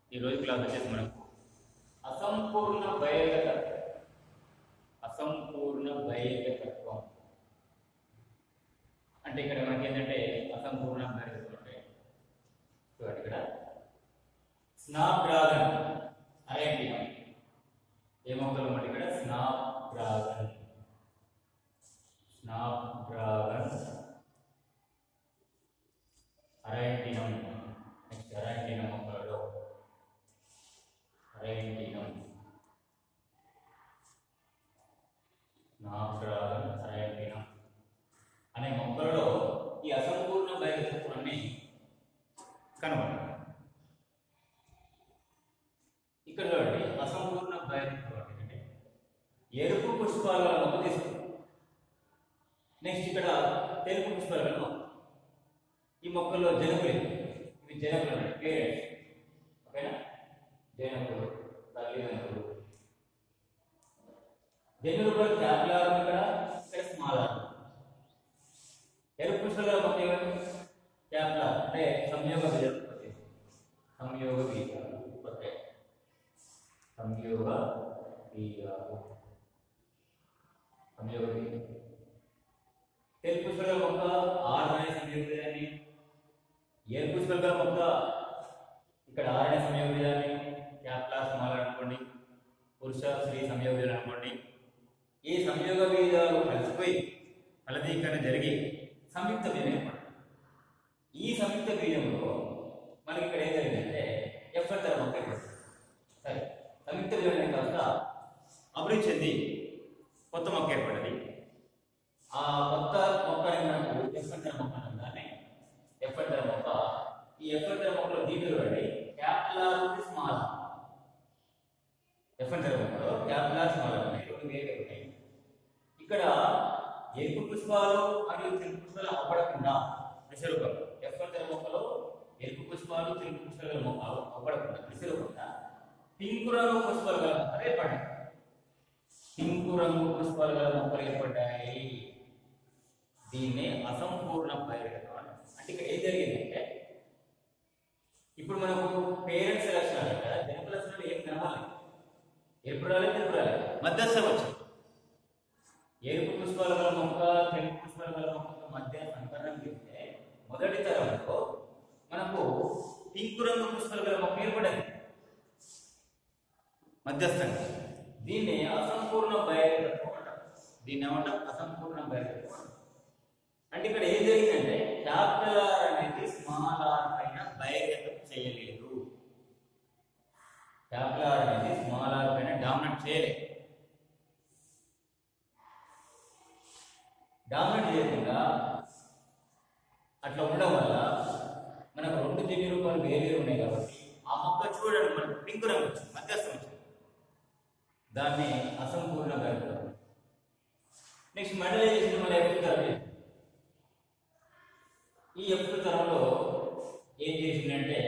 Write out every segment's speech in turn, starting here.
ఈ రోజు క్లాస్ వచ్చేసి మనకు అసంపూర్ణ బహిర్గత అసంపూర్ణ బహిర్గతత్వం అంటే ఇక్కడ మనకి ఏంటంటే అసంపూర్ణ బహిర్గతం అంటే చూడండి ఇక్కడ స్నాప్ డ్రాగన్ అరేంటి ఏ మొక్కలు అంటే ఇక్కడ snapdragon snapdragon antirrhinum next antirrhinum మొక్కలలో అరైంటినం స్నాప్ డ్రాగన్ అరైంటినం అనే మొక్కలలో ఈ అసంపూర్ణ బహిర్గతత్వాన్ని కనుగొన్నారు ఇక్కడ చూడండి అసంపూర్ణ బహిర్గతత్వం అంటే ఎరుపు పుష్పాల మొక్క తీసుకుంటాం నెక్స్ట్ ఇక్కడ తెలుపు పుష్పాల మొక్క ఈ మొక్కల్లో జనకులు ఇవి జనకులు అన్నమాట పేరెంట్స్ ఓకేనా జనకులు తల్లిదండ్రులు జన్యులు కూడా క్యాపిలార్ ఇక్కడ ఇక్కడ స్మాల్ ఆర్ ఎరుపు పుష్పాల మొక్క ఏమైనా క్యాపిలార్ అంటే సంయోగ బీజ ఉత్పత్తి సంయోగ బీజ ఉత్పత్తి సంయోగ బీజాలు సంయోగ బీజ తెలుపు పుష్పల మొక్క ఆరు అనే సంయోగ బీజాన్ని ఎరుపు పుష్పల మొక్క ఇక్కడ ఆరు అనే సంయోగ బీజాన్ని క్యాప్లా స్మాల్ అనుకోండి పురుష స్త్రీ సంయోగ బీజాలు అనుకోండి ఈ సంయోగ బీజాలు కలిసిపోయి ఫలదీకరణ జరిగి సంయుక్త బీజం ఏర్పడుతుంది ఈ సంయుక్త బీజంలో మనకి ఇక్కడ ఏం జరిగిందంటే ఎఫ్ఎల్ తర మొక్క ఏర్పడుతుంది సరే సంయుక్త బీజం కాస్త అభివృద్ధి చెంది కొత్త మొక్క ఏర్పడింది ఆ కొత్త మొక్కని మనకు ఎఫ్ఎంటర్ మొక్క అంటాం దాన్ని ఎఫ్ఎంటర్ మొక్క ఈ ఎఫ్ఎంటర్ మొక్కలో దీంట్లో చూడండి క్యాపిలార్ స్మాల్ ఎఫ్ఎంటర్ మొక్కలో క్యాపిలార్ స్మాల్ ఉన్నాయి రెండు వేరే ఉన్నాయి ఇక్కడ ఎరుపు పుష్పాలు మరియు తెలుపు పుష్పాలు అవ్వడకుండా విషరూపం ఎఫ్ఎంటర్ మొక్కలో ఎరుపు పుష్పాలు తెలుపు పుష్పాలు మొక్క అవ్వడకుండా విషరూపంగా పింకు రంగు పుష్పాలు గల మొక్కలు ఏర్పడ్డాయి పింకు రంగు పుష్పాలు గల మొక్కలు ఏర్పడ్డాయి దీన్నే అసంపూర్ణ బహిర్గతం అంటారు. అంటే ఇక్కడ ఏం జరిగిందంటే ఇప్పుడు మనకు పేరెంట్స్ లక్షణాలు కదా జనప లక్షణాలు ఏం కనవాలి ఎరుపు రాలేదు తెలుపు రాలేదు మధ్యస్థ వచ్చింది ఎరుపు పుష్పాల గల మొక్క తెలుపు పుష్పాల గల మొక్క మధ్య సంకరణం చేస్తే మొదటి తరంలో మనకు పింకు రంగు పుష్పాల గల మొక్క ఏర్పడింది మధ్యస్థంగా దీన్ని అసంపూర్ణ బహిర్గతం అంటారు దీన్ని ఏమంటాం అసంపూర్ణ బహిర్గతం అంటారు అంటే ఇక్కడ ఏం జరిగిందంటే క్యాపిటల్ ఆర్ అనేది స్మాల్ ఆర్ పైన బహిర్గతం చేయలేదు క్యాపిటల్ ఆర్ అనేది స్మాల్ ఆర్ పైన డామినేట్ చేయలేదు డామినేట్ చేయకుండా అట్లా ఉండడం వల్ల మనకు రెండు జన్యు రూపాలు వేరే ఉన్నాయి కాబట్టి ఆ మొక్క చూడండి మనకు పింక్ రంగు వచ్చింది మధ్యస్థం వచ్చింది దాన్ని అసంపూర్ణ బహిర్గతం నెక్స్ట్ మెడలైజేషన్ మన ఎఫ్ తరం ఈ ఎఫ్ తరంలో ఏం చేసిందంటే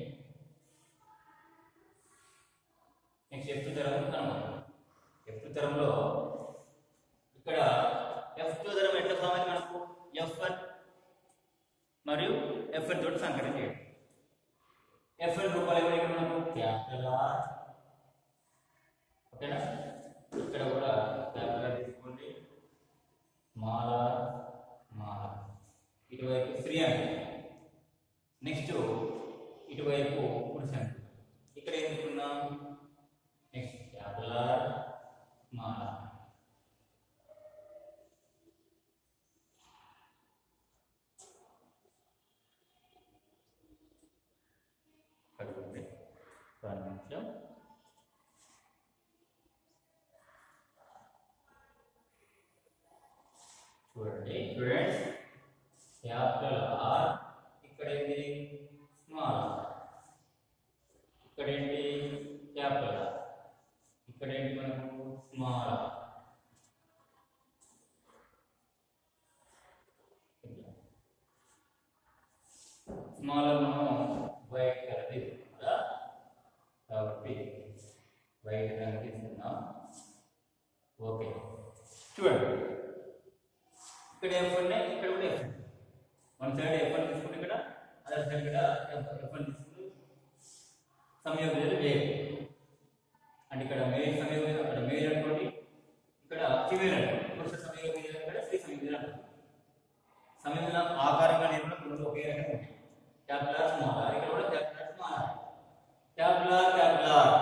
నెక్స్ట్ ఎఫ్ తరం కనుగొన్నాం ఎఫ్ తరంలో ఇక్కడ ఎఫ్ తరం ఎట్లా ఫామ్ మనకు ఎఫ్ వన్ మరియు ఎఫ్ తోటి సంకలనం చేయడం ఎఫ్ రూపాయలు ఎవరు ఇక్కడ మనకు క్యాపిటల్ ఆర్ ఓకేనా ఇక్కడ కూడా క్యాపిటల్ ఆర్ తీసుకోండి మాల మాల ఇటువైపు స్త్రీ అంటే నెక్స్ట్ ఇటువైపు పురుష అంటే ఇక్కడ ఏం తీసుకున్నాం నెక్స్ట్ క్యాపిటల్ ఆర్ మాల కడుగుంది ఒక నిమిషం చూడండి స్టూడెంట్స్ క్యాపిటల్ ఆర్ ఇక్కడ ఏంటి స్మాల్ ఆర్ ఇక్కడ ఏంటి క్యాపిటల్ ఆర్ ఇక్కడ ఏంటి మనకు స్మాల్ ఆర్ స్మాల్ ఆర్ మనం వైట్ కలర్ తీసుకున్నాం కదా కాబట్టి వైట్ కలర్ తీసుకున్నాం ఓకే చూడండి ఇక్కడ ఎఫ్ ఉన్నాయి ఇక్కడ కూడా ఎఫ్ వన్ సైడ్ ఎఫ్ అని తీసుకుంటే ఇక్కడ అదర్ సైడ్ ఇక్కడ ఎఫ్ ఎఫ్ అని తీసుకుంటే సంయోజన వేరు అంటే ఇక్కడ మేల్ సంయోజన అక్కడ మేల్ అనుకోండి ఇక్కడ ఫిమేల్ అనుకోండి పురుష సంయోజన ఇక్కడ స్త్రీ సంయోజన అనుకోండి సంయోజన ఆకారంగా నిర్మాణం రెండు ఒకే రకంగా ఉంటాయి క్యాపిలర్ స్మాల్ ఇక్కడ కూడా capital small capital capital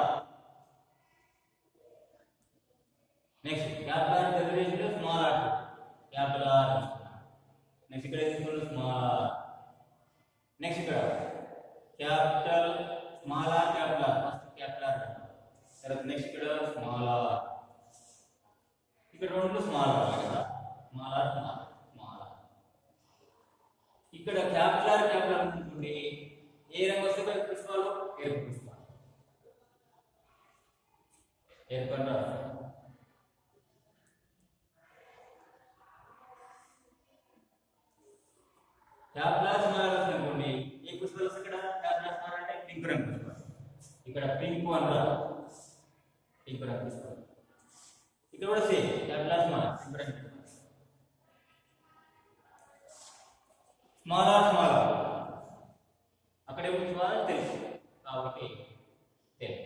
next capital definition small R capital next ఇక్కడ తీసుకున్న స్మాల్ నెక్స్ట్ ఇక్కడ capital small R capital first capital తర్వాత నెక్స్ట్ ఇక్కడ స్మాల్ ఆర్ ఇక్కడ రెండు స్మాల్ ఆర్ కదా small R small small R ఇక్కడ క్యాపిటల్ క్యాపిటల్ ఉంటుంది ఏ రంగు వస్తే ఇక్కడ పుష్పాలు ఎరుపు పుష్పాలు ఎరుపు అంటారు క్యాప్లాస్ మారస్ అనుకోండి ఈ పుష్పాలు వస్తే ఇక్కడ క్యాప్లాస్ మార అంటే పింక్ రంగు పుష్పాలు ఇక్కడ పింక్ అంటారు పింక్ రంగు పుష్పాలు ఇక్కడ కూడా సేమ్ క్యాప్లాస్ మార పింక్ రంగు పుష్పాలు స్మాలర్ స్మాలర్ అక్కడే పుష్పాలు తెలుసు కాబట్టి తెలుసు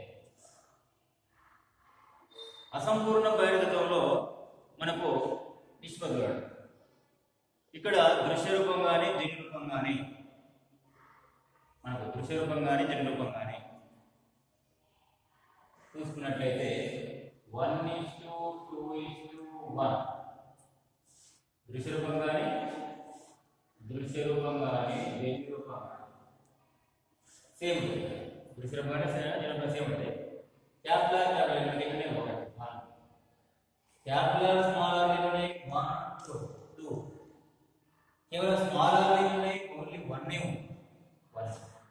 అసంపూర్ణ బహిర్గతంలో మనకు నిష్పత్తులు ఇక్కడ దృశ్య రూపం కానీ జన్య రూపం కానీ మనకు దృశ్య రూపం కానీ జన్య రూపం కానీ చూసుకున్నట్లయితే one is to two is to one దృశ్య రూపం కానీ దృశ్య రూపం కానీ జన్య రూపం కానీ సేమ్ దృశ్య రూపం కానీ జన్య రూపం సేమ్ ఉంటాయి క్యాపిటల్ క్యాపిటల్ ఇక్కడ ఒకటి వన్ క్యాపిటల్ స్మాల్ ఆర్ ఉన్నాయి వన్ టూ టూ కేవలం స్మాల్ ఆర్ ఉన్నాయి only one one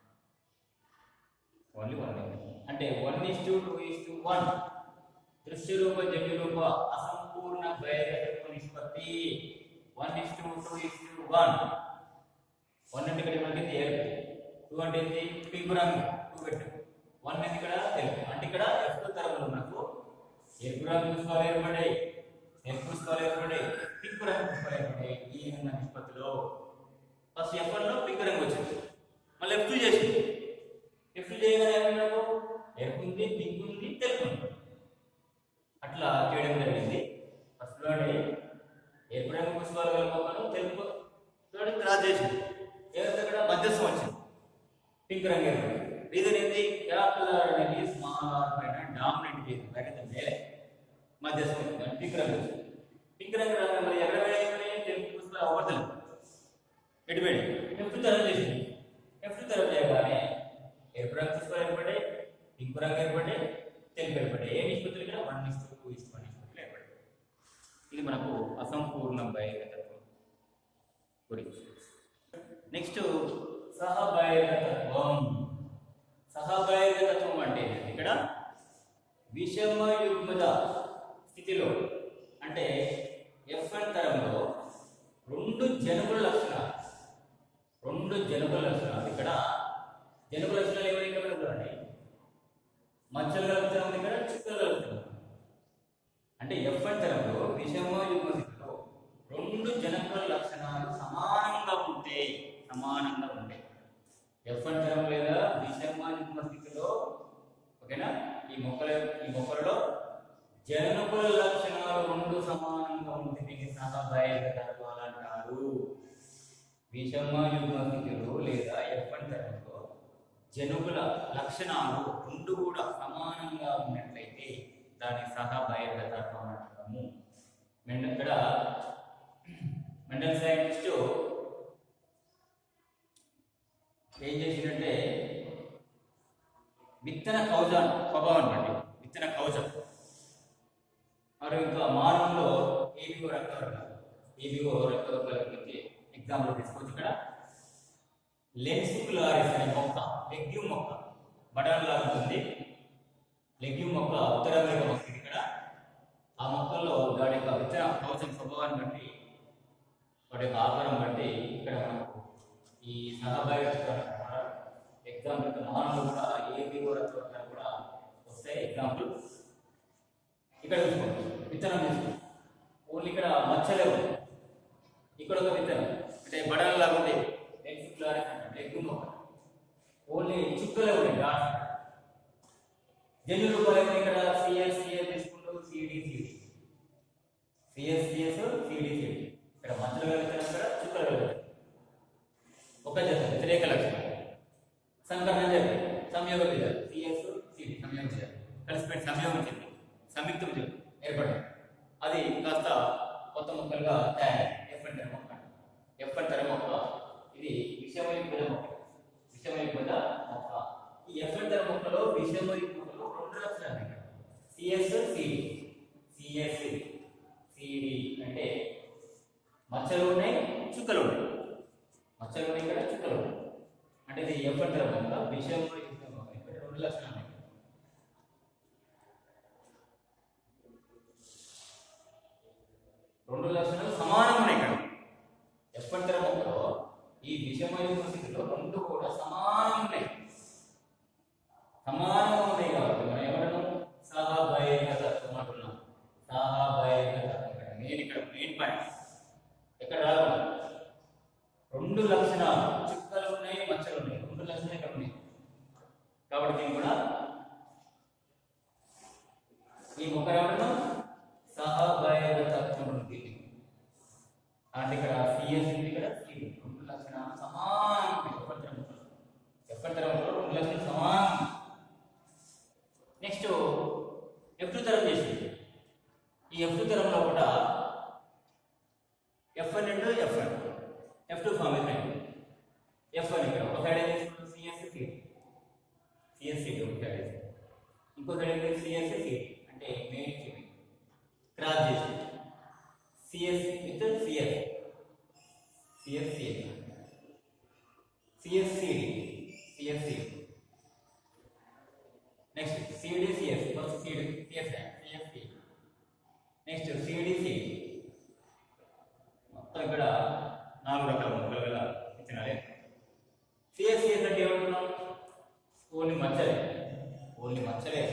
only one అంటే one is to two is to one దృశ్య రూప జన్య రూప అసంపూర్ణ బహిర్గత నిష్పత్తి one is to two is to one one అంటే ఇక్కడ మనకి ఎరుపు టూ అంటే ఏంటి పింక్ రంగు టూ పెట్టు వన్ అనేది ఇక్కడ తెలుపు అంటే ఇక్కడ ఎరుపు తరంలో మనకు ఎరుపు రంగు పుష్పాలు ఏర్పడ్డాయి ఎరుపు పుష్పాలు ఏర్పడ్డాయి పింక్ రంగు పుష్పాలు ఏర్పడ్డాయి ఈ విధంగా నిష్పత్తిలో ఫస్ట్ ఎఫ్ లో పింక్ రంగు వచ్చింది మళ్ళీ ఎఫ్ చేసింది ఎఫ్ చేయగానే ఏమైంది మనకు ఎరుపు ఉంది పింక్ ఉంది తెలుపు ఉంది అట్లా చేయడం జరిగింది ఫస్ట్ లోనే ఎరుపు రంగు పుష్పాలు గల మొక్కలు తెలుపు చూడండి క్రాస్ చేసింది ఏదైతే అక్కడ మధ్యస్థం వచ్చింది పింక్ రంగు ఏర్పడింది రీజన్ ఏంటి క్యాపిటల్ అనేది స్మాల్ ఆర్ పైన డామినేట్ చేసింది బయట మేలే మధ్యస్థం వచ్చింది అంటే పింక్ రంగు వచ్చింది పింక్ రంగు రంగు మరి ఎక్కడ వేయగానే తెలుపు పుష్పాలు అవతలేదు ఎటుబడి ఎఫ్ తరం చేసింది ఎఫ్ తరం చేయగానే ఎరుపు రంగు పుష్పాలు ఏర్పడ్డాయి పింక్ రంగు ఏర్పడ్డాయి తెలుపు ఏర్పడ్డాయి ఏ నిష్పత్తులు ఇక్కడ వన్ నిష్పత్తి టూ ఇస్ వన్ నిష్పత్తులు ఏర్పడ్డాయి ఇది మనకు అసంపూర్ణ బహిర్గతత్వం గురించి నెక్స్ట్ సహబహిర్గతత్వం సహబహిర్గతత్వం అంటే ఏంటి? ఇక్కడ విషమ యుగ్మద స్థితిలో అంటే ఎఫ్ఎన్ తరంలో రెండు జనుగుల లక్షణాలు రెండు జనుగుల లక్షణాలు ఇక్కడ జనుగుల లక్షణాలు ఏమైనా ఇక్కడ చూడండి మచ్చలు కలుగుతాం ఉంది ఇక్కడ చుక్కలు కలుగుతాం అంటే ఎఫ్ఎన్ తరంలో విషమ యుగ్మ స్థితిలో రెండు జనకుల లక్షణాలు సమానంగా ఉంటాయి సమానంగా ఉంటాయి ఎఫ్ఎన్ తరం లేదా విషమ యుగ్మ స్థితిలో ఓకేనా ఈ మొక్కల ఈ మొక్కలలో జనకుల లక్షణాలు రెండు సమానంగా ఉంటుంది దీనికి సహబహిర్గత తత్వాలు అంటారు విషమ యుగ్మ స్థితిలో లేదా ఎఫ్ఎన్ తరంలో జనుగుల లక్షణాలు రెండు కూడా సమానంగా ఉన్నట్లయితే దాని సహబహిర్గత తత్వం అంటాము మెండ ఇక్కడ మెండల్ సైంటిస్ట్ ఏం చేసిందంటే విత్తన కౌజం స్వభావం బట్టి విత్తన కౌజం మరి ఇంకా మానవులో ఏబిఓ రక్తవర్గాలు ఏబిఓ రక్తవర్గాల గురించి ఎగ్జాంపుల్ తీసుకోవచ్చు ఇక్కడ లెన్సికులారిస్ అనే మొక్క లెగ్యూమ్ మొక్క బటన్ లాగా ఉంటుంది లెగ్యూమ్ మొక్క ఉత్తర అమెరికా మొక్క ఇది ఇక్కడ ఆ మొక్కల్లో దాని యొక్క విత్తన కవచం స్వభావాన్ని బట్టి వాటి యొక్క ఆకారం బట్టి ఇక్కడ మనకు ఈ సహబాయి ఎగ్జాంపుల్ మానవులు కూడా ఏ రక్తవర్గాలు కూడా వస్తాయి ఎగ్జాంపుల్ ఇక్కడ చూసుకోండి విత్తనం తీసుకోండి ఓన్లీ ఇక్కడ మచ్చలే ఉంది ఇక్కడ ఒక విత్తనం అంటే బడల్ లాగా ఉంది లెగ్స్ క్లారిస్ అంటే లెగ్ మొక్క ఓన్లీ చుక్కలే ఉన్నాయి డాట్స్ జన్యు రూపాలు ఇక్కడ సిఎస్ సిఎస్ తీసుకుంటూ CD CD CS CS CD CD ఇక్కడ మధ్యలో వెళ్తాను ఇక్కడ చుక్కలు వెళ్తాను ఒక జత వ్యతిరేక లక్షణం సంకలనం జరిగింది సంయోగ విధానం సిఎస్ సిడి సంయోగ విధానం కలిసిపెట్టి సంయోగం చెంది సంయుక్తం చెంది ఏర్పడింది అది కాస్త కొత్త మొక్కలుగా తయారు ఎఫ్ అంటారు మొక్క ఎఫ్ అంటారు మొక్క ఇది విషమయుక్త మొక్క విషమయుక్త మొక్క ఈ ఎఫ్ అంటారు మొక్కలో విషమయుక్తలో రెండు లక్షణాలు ఉన్నాయి సిఎస్ సిడి సిఎస్ సిడి అంటే మచ్చలు ఉన్నాయి చుక్కలు ఉన్నాయి మచ్చలు ఉన్నాయి ఇక్కడ చుక్కలు ఉన్నాయి అంటే ఇది ఎఫ్ అంటారు మొక్క విషమయుక్త మొక్క ఇక్కడ రెండు లక్షణాలు ఉన్నాయి రెండు లక్షణాలు సమానంగా ఉన్నాయి ఇక్కడ ఎప్పటికర మొక్కలో ఈ విషమయుక్త స్థితిలో రెండు కూడా సమానంగా ఉన్నాయి సమానంగా ఉన్నాయి కాబట్టి మనం ఏమన్నాము సహభైక తత్వం అంటున్నాం సహభైక తత్వం ఇక్కడ మెయిన్ ఇక్కడ మెయిన్ పాయింట్ ఎక్కడ రాదు రెండు లక్షణాలు చుక్కలు ఉన్నాయి మచ్చలు ఉన్నాయి రెండు లక్షణాలు ఇక్కడ ఉన్నాయి కాబట్టి దీన్ని కూడా ఈ మొక్క ఏమంటున్నాం సహభైక తత్వం ఉంది అంటే ఇక్కడ సిఎస్ ఉంది ఇక్కడ సి రెండు లక్షణాలు సమానం ఎప్పటితరం ఎప్పటితరంలో రెండు లక్షణాలు సమానం నెక్స్ట్ ఎఫ్ తరం చేసింది ఈ ఎఫ్ తరంలో కూడా F one and F one F two form అయిపోయింది ఎఫ్ వన్ ఇక్కడ ఒక సైడ్ ఏం తీసుకున్నాం సిఎస్ సి సిఎస్ సి ఒక సైడ్ ఇంకో సైడ్ ఏంటి సిఎస్ సి అంటే మెయిన్ ఫీమేల్ క్రాస్ చేసి CS with CS CSC CSC CSC next CD CS first CD CS CSC next CD C మొత్తం ఇక్కడ నాలుగు రకాల మొక్కలు గల ఇచ్చినారే సిఎస్సిఎస్ అంటే ఏమంటున్నాం ఓన్లీ మచ్చలే ఓన్లీ మచ్చలే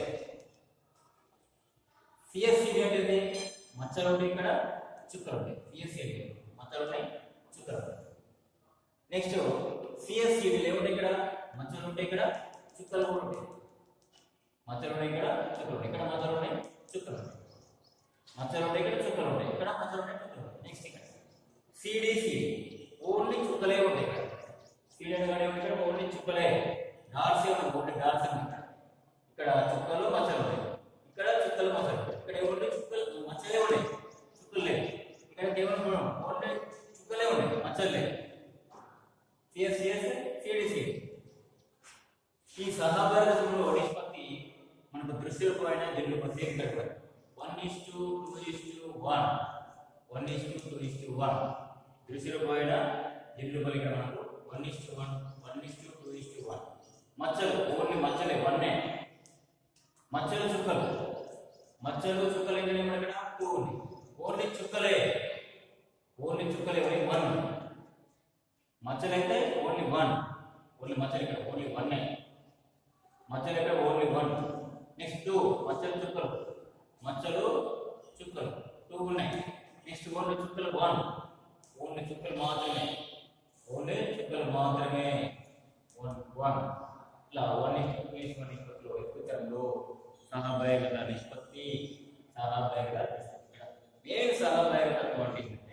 సిఎస్సి అంటే మచ్చలు ఉంటాయి ఇక్కడ చుక్కలు ఉంటాయి సిఎస్సి అంటే మచ్చలు ఉంటాయి చుక్కలు ఉంటాయి నెక్స్ట్ సిఎస్సి ఏముంటాయి ఇక్కడ మచ్చలు ఉంటాయి ఇక్కడ చుక్కలు కూడా ఉంటాయి మచ్చలు ఉన్నాయి ఇక్కడ చుక్కలు ఉంటాయి ఇక్కడ మచ్చలు ఉన్నాయి చుక్కలు ఉంటాయి మచ్చలు ఉంటాయి ఇక్కడ చుక్కలు ఉంటాయి ఇక్కడ మచ్చలు ఉన్నాయి చుక్కలు ఉంటాయి నెక్స్ట్ ఇక్కడ సిడిసి ఓన్లీ చుక్కలే ఉంటాయి ఇక్కడ సిడి అనగానే ఇక్కడ ఓన్లీ చుక్కలే డాట్స్ ఏమన్నా ఓన్లీ డాట్స్ అన్నమాట ఇక్కడ చుక్కలు మచ్చలు ఉన్నాయి ఇక్కడ చుక్కలు మచ్చలు ఉంటాయి. ఇక్కడ ఓన్లీ చుక్కలు మచ్చలే ఉన్నాయి చుక్కలు లేవు ఇక్కడ కేవలం ఓన్లీ చుక్కలే ఉన్నాయి మచ్చలు లేవు సిఎస్సిఎస్ సిడిసి ఈ సహభారతంలో నిష్పత్తి మనకు దృశ్యరూపమైన జన్యురూప సేమ్ కట్టారు one is to two is to one one is to two is to one దృశ్యరూపమైన జన్యురూపాలు ఇక్కడ మనకు one is to one one is to two is to one మచ్చలు ఓన్లీ మచ్చలే వన్నే మచ్చలు చుక్కలు మచ్చలు చుక్కలు ఇక్కడ ఏమన్నా ఇక్కడ టూ ఉంది ఓన్లీ చుక్కలే ఓన్లీ చుక్కలే ఓన్లీ వన్ మచ్చలైతే ఓన్లీ వన్ ఓన్లీ మచ్చలు ఇక్కడ ఓన్లీ వన్ మచ్చలు ఇక్కడ ఓన్లీ వన్ నెక్స్ట్ టూ మచ్చలు చుక్కలు మచ్చలు చుక్కలు టూ ఉన్నాయి నెక్స్ట్ ఓన్లీ చుక్కలు వన్ ఓన్లీ చుక్కలు మాత్రమే ఓన్లీ చుక్కలు మాత్రమే వన్ వన్ ఇట్లా one is two is one నిష్పత్తిలో ఎక్కుతరంలో సహభాగత నిష్పత్తి సహభాగత మెయిన్ సహభాగత అంటే ఏంటంటే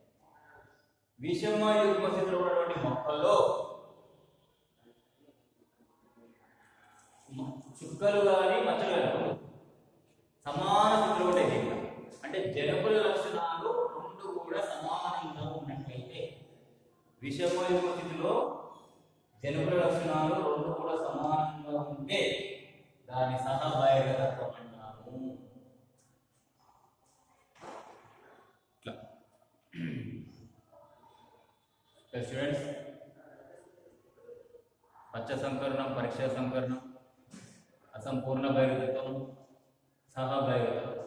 విషమ యుగ్మ స్థితిలో ఉన్నటువంటి మొక్కల్లో మ- చుక్కలు కానీ మచ్చలు కానీ సమాన స్థితిలో ఉంటాయి దీంట్లో. అంటే జనకుల లక్షణాలు రెండు కూడా సమానంగా ఉన్నట్లయితే విషమ యుగ్మ స్థితిలో జనకుల లక్షణాలు రెండు కూడా సమానంగా ఉంటే దాని సహభాగతత్వం అంటాము ఇట్లా స్టూడెంట్స్ పచ్చ సంకరణం పరీక్షా సంకరణం అసంపూర్ణ బహిర్గతం సహభాగతం